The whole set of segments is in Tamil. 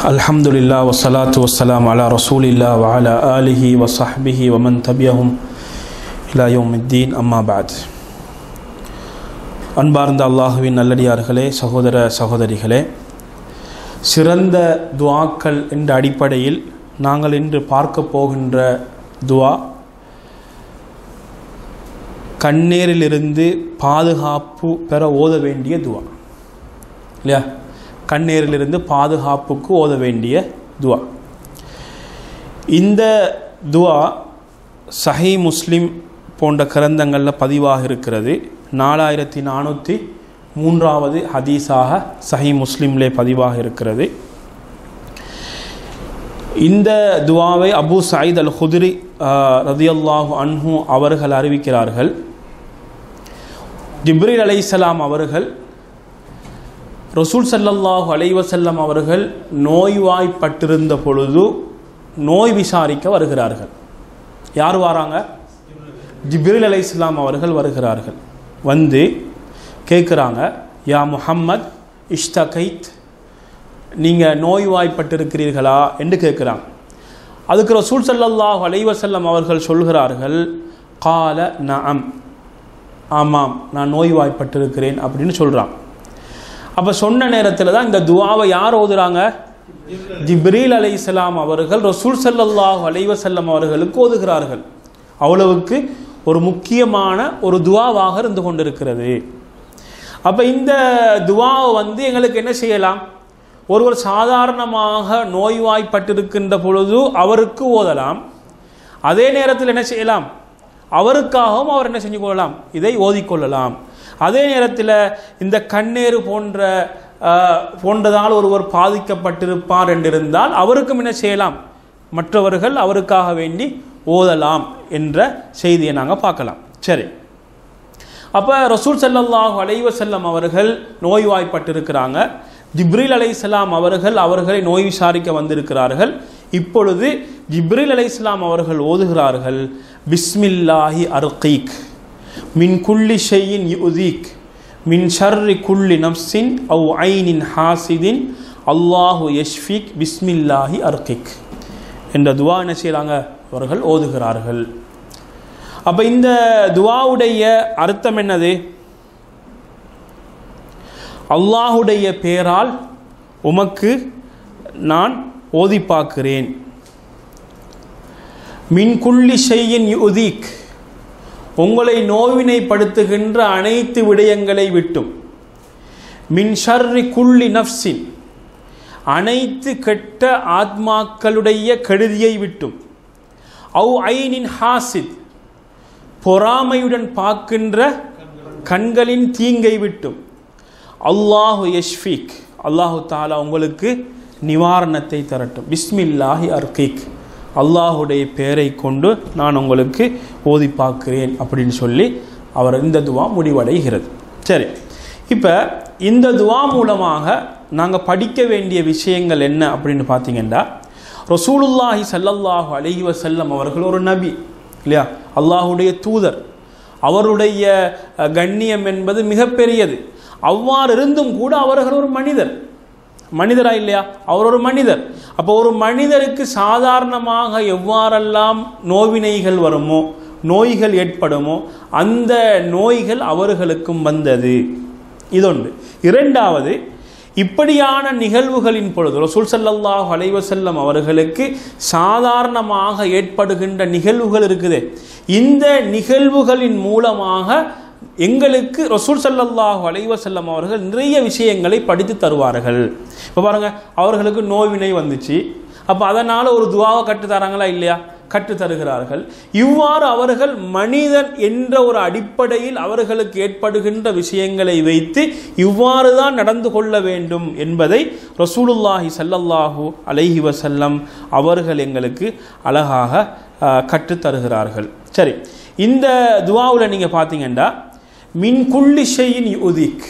الحمد لله والصلاة والسلام على رسول الله وعلى آله وصحبه ومن تبعهم إلى يوم الدين أما بعد அன்பார்ந்த அல்லாஹுவின் நல்லடியார்களே சகோதர சகோதரிகளே சிறந்த துவாக்கள் என்ற அடிப்படையில் நாங்கள் இன்று பார்க்க போகின்ற துவா கண்ணீரிலிருந்து பாதுகாப்பு பெற ஓத வேண்டிய துவா இல்லையா கண்ணீரிலிருந்து பாதுகாப்புக்கு ஓத வேண்டிய துவா இந்த துவா சஹி முஸ்லிம் போன்ற கிரந்தங்களில் பதிவாக இருக்கிறது நாலாயிரத்தி நானூற்றி மூன்றாவது ஹதீஸாக சஹி முஸ்லிம்லே பதிவாக இருக்கிறது இந்த துவாவை அபு சயீத் அல் ஹுதிரி ரதியல்லாஹு அன்ஹு அவர்கள் அறிவிக்கிறார்கள் ஜிப்ரீல் அலைசலாம் அவர்கள் ரசூல் சல்லல்லாஹு அலைவசல்லம் அவர்கள் நோய்வாய்ப்பட்டிருந்த பொழுது நோய் விசாரிக்க வருகிறார்கள் யார் வராங்க ஜிப்ரில் அலை இஸ்லாம் அவர்கள் வருகிறார்கள் வந்து கேட்குறாங்க யா முஹம்மத் இஷ்தகைத் நீங்கள் நோய்வாய்ப்பட்டிருக்கிறீர்களா என்று கேட்குறாங்க அதுக்கு ரசூல் சல்லல்லாஹு அலைவசல்லம் அவர்கள் சொல்கிறார்கள் கால நஅம் ஆமாம் நான் நோய்வாய்ப்பட்டிருக்கிறேன் அப்படின்னு சொல்கிறான் அப்போ சொன்ன நேரத்தில் தான் இந்த துவாவை யார் ஓதுறாங்க ஜிப்ரீல் அலை இஸ்லாம் அவர்கள் ரசூல் சல்லல்லாஹு அலைவசல்லம் அவர்களுக்கு ஓதுகிறார்கள் அவ்வளவுக்கு ஒரு முக்கியமான ஒரு துவாவாக இருந்து கொண்டிருக்கிறது அப்போ இந்த துவாவை வந்து எங்களுக்கு என்ன செய்யலாம் ஒருவர் சாதாரணமாக நோய்வாய்ப்பட்டிருக்கின்ற பொழுது அவருக்கு ஓதலாம் அதே நேரத்தில் என்ன செய்யலாம் அவருக்காகவும் அவர் என்ன செஞ்சு கொள்ளலாம் இதை ஓதிக்கொள்ளலாம் அதே நேரத்தில் இந்த கண்ணீர் போன்ற போன்றதால் ஒருவர் பாதிக்கப்பட்டிருப்பார் என்றிருந்தால் அவருக்கும் என்ன செய்யலாம் மற்றவர்கள் அவருக்காக வேண்டி ஓதலாம் என்ற செய்தியை நாங்கள் பார்க்கலாம் சரி அப்போ ரசூல் சல்லல்லாஹு அலைவசல்லம் அவர்கள் நோய்வாய்ப்பட்டிருக்கிறாங்க ஜிப்ரில் அலை இஸ்லாம் அவர்கள் அவர்களை நோய் விசாரிக்க வந்திருக்கிறார்கள் இப்பொழுது ஜிப்ரில் அலை இஸ்லாம் அவர்கள் ஓதுகிறார்கள் பிஸ்மில்லாஹி அர்கீக் மின் குல்லி ஷெய்யின் யுதீக் மின் ஷர்ரி குல்லி நப்சின் அவு ஐனின் ஹாசிதின் அல்லாஹு யஷ்ஃபிக் பிஸ்மில்லாஹி அர்கிக் என்ற துவா என்ன செய்கிறாங்க அவர்கள் ஓதுகிறார்கள் அப்போ இந்த துவாவுடைய அர்த்தம் என்னது அல்லாஹுடைய பேரால் உமக்கு நான் ஓதி பார்க்கிறேன் மின் குள்ளி செய்யின் யுதீக் உங்களை நோவினைப்படுத்துகின்ற அனைத்து விடயங்களை விட்டும் மின் ஷர்ரி குள்ளி நப்சின் அனைத்து கெட்ட ஆத்மாக்களுடைய கெடுதியை விட்டும் அவு ஐனின் ஹாசித் பொறாமையுடன் பார்க்கின்ற கண்களின் தீங்கை விட்டும் அல்லாஹு யஷ்ஃபீக் அல்லாஹு தாலா உங்களுக்கு நிவாரணத்தை தரட்டும் பிஸ்மில்லாஹி அர்கிக் அல்லாஹுடைய பெயரை கொண்டு நான் உங்களுக்கு ஓதி பார்க்கிறேன் அப்படின்னு சொல்லி அவர் இந்த துவா முடிவடைகிறது சரி இப்போ இந்த துவா மூலமாக நாங்கள் படிக்க வேண்டிய விஷயங்கள் என்ன அப்படின்னு பார்த்தீங்கன்னா ரசூலுல்லாஹி சல்லல்லாஹு அலஹி வசல்லம் அவர்கள் ஒரு நபி இல்லையா அல்லாஹுடைய தூதர் அவருடைய கண்ணியம் என்பது மிகப்பெரியது அவ்வாறு இருந்தும் கூட அவர்கள் ஒரு மனிதர் மனிதரா இல்லையா அவர் ஒரு மனிதர் அப்போ ஒரு மனிதருக்கு சாதாரணமாக எவ்வாறெல்லாம் நோவினைகள் வருமோ நோய்கள் ஏற்படுமோ அந்த நோய்கள் அவர்களுக்கும் வந்தது இதொன்று இரண்டாவது இப்படியான நிகழ்வுகளின் பொழுது ரசூல் சல்லல்லாஹ் அலைவசல்லம் அவர்களுக்கு சாதாரணமாக ஏற்படுகின்ற நிகழ்வுகள் இருக்குது இந்த நிகழ்வுகளின் மூலமாக எங்களுக்கு ரசூல் சல்லல்லாஹு அலைவசல்லம் அவர்கள் நிறைய விஷயங்களை படித்து தருவார்கள் இப்போ பாருங்கள் அவர்களுக்கு நோவினை வந்துச்சு அப்போ அதனால் ஒரு துவாவை கட்டு தராங்களா இல்லையா கற்று தருகிறார்கள் இவ்வாறு அவர்கள் மனிதன் என்ற ஒரு அடிப்படையில் அவர்களுக்கு ஏற்படுகின்ற விஷயங்களை வைத்து இவ்வாறு தான் நடந்து கொள்ள வேண்டும் என்பதை ரசூலுல்லாஹி சல்லல்லாஹு அலைஹி வசல்லம் அவர்கள் எங்களுக்கு அழகாக கற்றுத்தருகிறார்கள் சரி இந்த துவாவில் நீங்கள் பார்த்தீங்கன்னா மின் குள்ளிஷையின் யுதிக்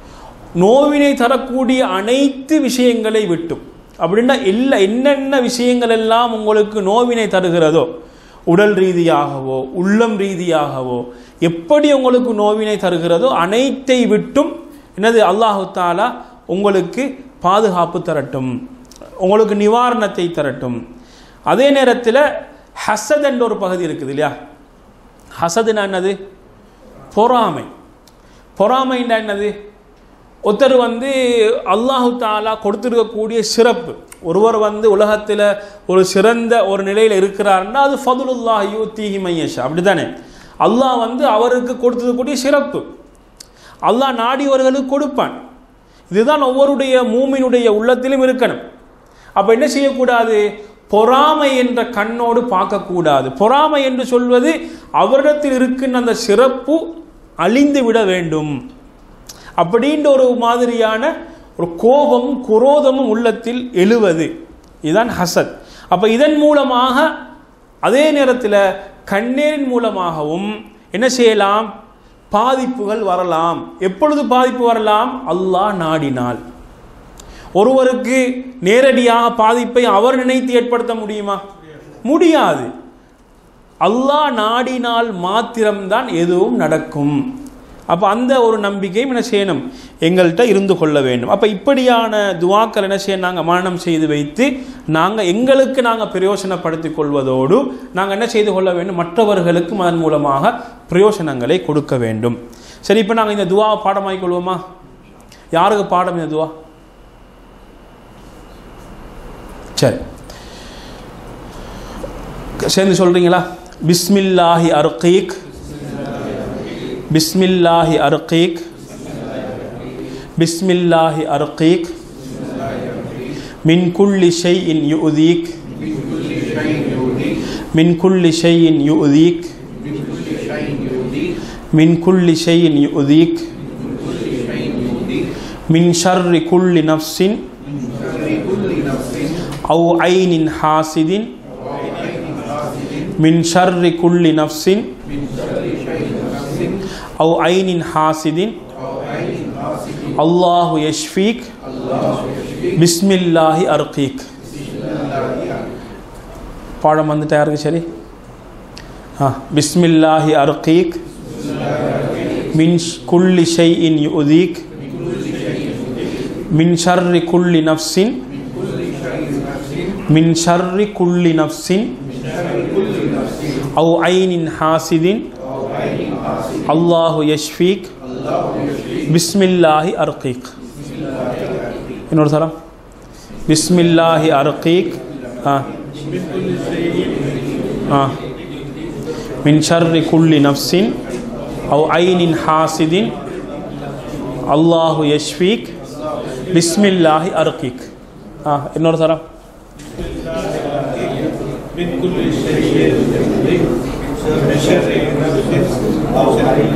நோவினை தரக்கூடிய அனைத்து விஷயங்களை விட்டும் அப்படின்னா எல்லா என்னென்ன விஷயங்கள் எல்லாம் உங்களுக்கு நோவினை தருகிறதோ உடல் ரீதியாகவோ உள்ளம் ரீதியாகவோ எப்படி உங்களுக்கு நோவினை தருகிறதோ அனைத்தை விட்டும் என்னது அல்லாஹு தாலா உங்களுக்கு பாதுகாப்பு தரட்டும் உங்களுக்கு நிவாரணத்தை தரட்டும் அதே நேரத்தில் ஹசத் என்ற ஒரு பகுதி இருக்குது இல்லையா ஹசதுனா என்னது பொறாமை பொறாமைன்னா என்னது ஒருத்தர் வந்து அல்லாஹு தாலா கொடுத்துருக்கக்கூடிய சிறப்பு ஒருவர் வந்து உலகத்தில் ஒரு சிறந்த ஒரு நிலையில் இருக்கிறாருன்னா அது ஃபதுலுல்லாஹ் யூ தீஹி மையஷா அப்படி தானே அல்லாஹ் வந்து அவருக்கு கொடுத்துருக்கக்கூடிய சிறப்பு அல்லாஹ் நாடியவர்களுக்கு கொடுப்பான் இதுதான் ஒவ்வொருடைய மூமினுடைய உள்ளத்திலும் இருக்கணும் அப்போ என்ன செய்யக்கூடாது பொறாமை என்ற கண்ணோடு பார்க்கக்கூடாது பொறாமை என்று சொல்வது அவரிடத்தில் இருக்கின்ற அந்த சிறப்பு அழிந்து விட வேண்டும் அப்படின்ற ஒரு மாதிரியான ஒரு கோபமும் குரோதமும் உள்ளத்தில் எழுவது இதுதான் ஹசத் அப்போ இதன் மூலமாக அதே நேரத்தில் கண்ணீரின் மூலமாகவும் என்ன செய்யலாம் பாதிப்புகள் வரலாம் எப்பொழுது பாதிப்பு வரலாம் அல்லாஹ் நாடினால் ஒருவருக்கு நேரடியாக பாதிப்பை அவர் நினைத்து ஏற்படுத்த முடியுமா முடியாது அல்லாஹ் நாடினால் மாத்திரம்தான் எதுவும் நடக்கும் அப்போ அந்த ஒரு நம்பிக்கையும் என்ன செய்யணும் எங்கள்கிட்ட இருந்து கொள்ள வேண்டும் அப்போ இப்படியான துவாக்கள் என்ன செய்ய நாங்கள் மரணம் செய்து வைத்து நாங்கள் எங்களுக்கு நாங்கள் பிரயோசனப்படுத்திக் கொள்வதோடு நாங்கள் என்ன செய்து கொள்ள வேண்டும் மற்றவர்களுக்கும் அதன் மூலமாக பிரயோசனங்களை கொடுக்க வேண்டும் சரி இப்போ நாங்கள் இந்த துவாவை பாடமாக்கிக் கொள்வோமா யாருக்கு பாடம் இந்த துவா சரி சேர்ந்து சொல்றீங்களா பிஸ்மில்லாஹி அர்கீக் பிஸ்மில்லாஹி அர்கீக் பிஸ்மில்லாஹி அர்கீக் மின் குல்லி ஷைஇன் யுதீக் மின் குல்லி ஷைஇன் யுதீக் மின் குல்லி ஷைஇன் யுதீக் மின் ஷர்ரி குல்லி நஃப்ஸின் أو عين حاسد من شر كل نفس أو عين حاسد الله يشفيك بسم الله أرقيك பாடம் வந்துட்டு யாருக்கு சரி ஆ பிஸ்மில்லாஹி அர்கீக் மின் குல்லி ஷைஇன் யுதீக் மின் ஷர்ரி குல்லி நஃப்ஸின் من شر كل نفس أو عين حاسد الله يشفيك بسم الله أرقيك இன்னொரு தரம் بسم الله أرقيك آه. آه. من شر كل نفس أو عين حاسد الله يشفيك بسم الله أرقيك آه. இன்னொரு தரம் من كل شيء يؤذيك من شر نفس أو عين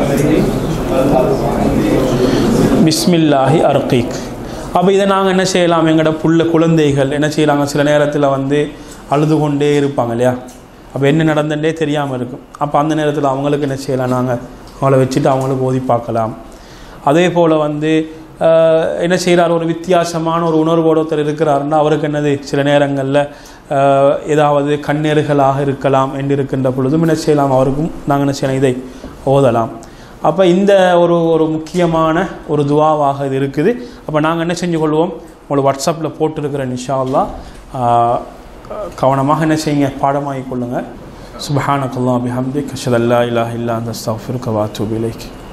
பிஸ்மில்லாஹி அர்கீக் அப்போ இதை நாங்கள் என்ன செய்யலாம் எங்களோட புள்ள குழந்தைகள் என்ன செய்யலாங்க சில நேரத்தில் வந்து அழுது கொண்டே இருப்பாங்க இல்லையா அப்போ என்ன நடந்துட்டே தெரியாமல் இருக்கும் அப்போ அந்த நேரத்தில் அவங்களுக்கு என்ன செய்யலாம் நாங்கள் அவங்கள வச்சுட்டு அவங்களுக்கு ஓதி பார்க்கலாம் அதே போல் வந்து ஆஹ், என்ன செய்கிறார் ஒரு வித்தியாசமான ஒரு உணர்வோடு ஒருத்தர் இருக்கிறாருன்னா அவருக்கு என்னது சில நேரங்களில் ஆஹ், ஏதாவது கண்ணீர்களாக இருக்கலாம் என்று இருக்கின்ற பொழுதும் என்ன செய்யலாம் அவருக்கும் நாங்கள் என்ன செய்யலாம் இதை ஓதலாம் அப்போ இந்த ஒரு ஒரு முக்கியமான ஒரு துவாவாக இது இருக்குது அப்போ நாங்கள் என்ன செஞ்சு கொள்வோம் உங்களுக்கு வாட்ஸ்அப்பில் போட்டிருக்கிற நிஷா அல்லாஹ் ஆஹ், கவனமாக என்ன செய்யுங்க பாடமாகிக் கொள்ளுங்கள் சுபஹானக்கல்லா பிஹம்தி கஷதல்லா இலாஹ் இல்லா அந்த அஸ்தஃபிருக்க வாத்தூப் இலைக்கு